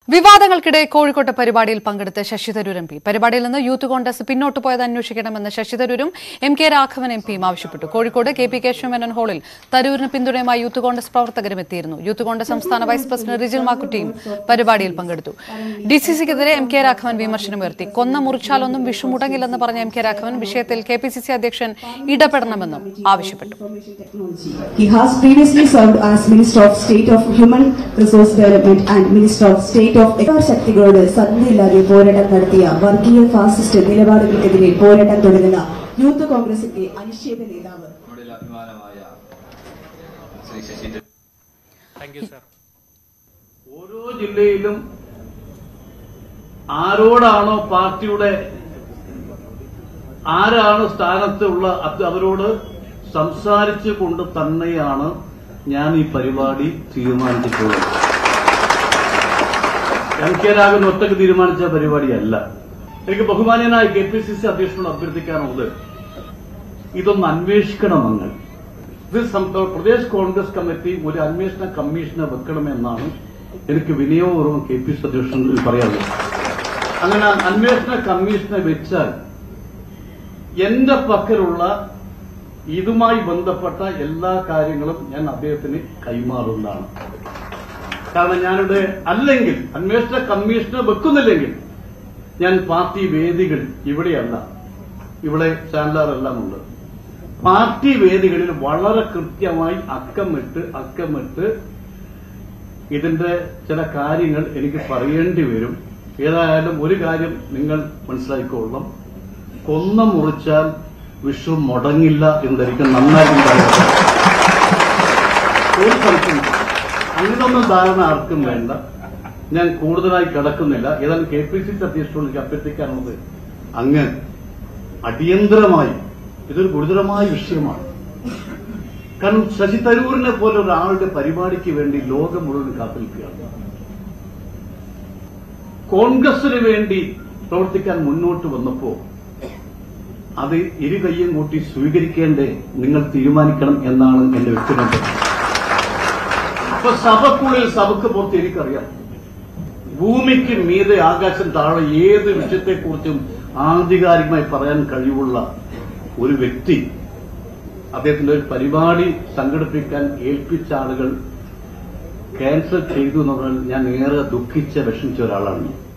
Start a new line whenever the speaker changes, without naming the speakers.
വിവാദങ്ങൾക്കിടെ കോഴിക്കോട്ട് പരിപാടിയിൽ പങ്കെടുത്ത ശശി തരൂർ എം പി പരിപാടിയിൽ നിന്ന് യൂത്ത് കോൺഗ്രസ് പിന്നോട്ട് പോയത് അന്വേഷിക്കണമെന്ന് ശശി തരൂരും എം കെ രാഘവൻ എം പിയും ആവശ്യപ്പെട്ടു കോഴിക്കോട് കെ പി കേശവമേനോൻ ഹാളിൽ തരൂരിന് പിന്തുണയുമായി യൂത്ത് കോൺഗ്രസ് പ്രവർത്തകരും എത്തിയിരുന്നു യൂത്ത് കോൺഗ്രസ് സംസ്ഥാന വൈസ് പ്രസിഡന്റ് റിജിൽ മാക്കുട്ടിയും പരിപാടിയിൽ പങ്കെടുത്തു ഡി സി സിക്കെതിരെ എം കെ രാഘവൻ വിമർശനമുയർത്തി കൊന്ന മുറിച്ചാലൊന്നും വിഷു മുടങ്ങില്ലെന്ന് പറഞ്ഞ എം കെ രാഘവൻ വിഷയത്തിൽ കെ പി സി സി അധ്യക്ഷൻ ഇടപെടണമെന്നും ആവശ്യപ്പെട്ടു
He has previously served as Minister of State of Human Resource Development and Minister of State of Economic ശക്തികളോട് സന്ധിയില്ലാതെ പോരാട്ടം നടത്തിയ വർഗീയ ഫാസിസ്റ്റ് നിലപാടുകൾക്കെതിരെ പോരാട്ടം തുടരുന്ന യൂത്ത് കോൺഗ്രസിന്റെ അനിശ്ചിത നേതാവ്
നമ്മുടെ അഭിമാനമായ Shri Shashi Tharoor
thank you sir
ഓരോ ജില്ലയിലും ആരോടാണോ പാർട്ടിയുടെ ആരാണ് സ്ഥാനത്തുള്ള അത് അവരോട് സംസാരിച്ചു കൊണ്ട് തന്നെയാണ് ഞാൻ ഈ പരിപാടി തീരുമാനിച്ചിട്ടുള്ളത് എം കെ രാഘവൻ ഒറ്റക്ക് തീരുമാനിച്ച പരിപാടിയല്ല എനിക്ക് ബഹുമാന്യനായ കെ പി സി സി അധ്യക്ഷനോട് അഭ്യർത്ഥിക്കാനുള്ളത് ഇതൊന്ന് അന്വേഷിക്കണം നിങ്ങൾ ഇത് സം- പ്രദേശ് കോൺഗ്രസ് കമ്മിറ്റി ഒരു അന്വേഷണ കമ്മീഷനെ വെക്കണമെന്നാണ് എനിക്ക് വിനയപൂർവ്വം കെ പി സി അധ്യക്ഷൻ പറയാനുള്ളത് അങ്ങനെ അന്വേഷണ കമ്മീഷനെ വെച്ചാൽ എന്റെ പക്കലുള്ള ഇതുമായി ബന്ധപ്പെട്ട എല്ലാ കാര്യങ്ങളും ഞാൻ അദ്ദേഹത്തിന് കൈമാറുന്നതാണ് കാരണം ഞാനിവിടെ അല്ലെങ്കിൽ അന്വേഷണ കമ്മീഷനെ വെക്കുന്നില്ലെങ്കിൽ ഞാൻ പാർട്ടി വേദികൾ ഇവിടെയല്ല ഇവിടെ ചാനലറെല്ലാം ഉണ്ട് പാർട്ടി വേദികളിൽ വളരെ കൃത്യമായി അക്കമിട്ട് അക്കമിട്ട് ഇതിന്റെ ചില കാര്യങ്ങൾ എനിക്ക് പറയേണ്ടി വരും ഏതായാലും ഒരു കാര്യം നിങ്ങൾ മനസ്സിലാക്കിക്കൊള്ളണം കൊന്ന മുറിച്ചാൽ വിഷു മുടങ്ങില്ല എന്നെനിക്ക് നന്നായിട്ടും പറയാം ഒരു സംശയം അങ്ങനൊന്നും ധാരണ ആർക്കും വേണ്ട ഞാൻ കൂടുതലായി കിടക്കുന്നില്ല ഏതായാലും കെ പി സി സി അധ്യക്ഷനോട് എനിക്ക് അഭ്യർത്ഥിക്കാനുള്ളത് അങ്ങ് അടിയന്തരമായി ഇതൊരു ഗുരുതരമായ വിഷയമാണ് കാരണം ശശി തരൂരിനെ പോലെ ഒരാളുടെ പരിപാടിക്ക് വേണ്ടി ലോകം മുഴുവൻ കാത്തിരിക്കുകയാണ് കോൺഗ്രസിന് വേണ്ടി പ്രവർത്തിക്കാൻ മുന്നോട്ട് വന്നപ്പോ അത് ഇരു കയ്യും കൂട്ടി സ്വീകരിക്കേണ്ടേ നിങ്ങൾ തീരുമാനിക്കണം എന്നാണ് എന്റെ വ്യക്തിബന്ധം അപ്പൊ സഭക്കുള്ളിൽ സഭക്ക് പുറത്ത് എനിക്കറിയാം ഭൂമിക്ക് മീതെ ആകാശം താഴെ ഏത് വിഷയത്തെക്കുറിച്ചും ആധികാരികമായി പറയാൻ കഴിവുള്ള ഒരു വ്യക്തി അദ്ദേഹത്തിന്റെ ഒരു പരിപാടി സംഘടിപ്പിക്കാൻ ഏൽപ്പിച്ച ആളുകൾ ക്യാൻസൽ ചെയ്തു എന്ന് പറഞ്ഞാൽ ഞാൻ ഏറെ ദുഃഖിച്ച വിഷമിച്ച ഒരാളാണ്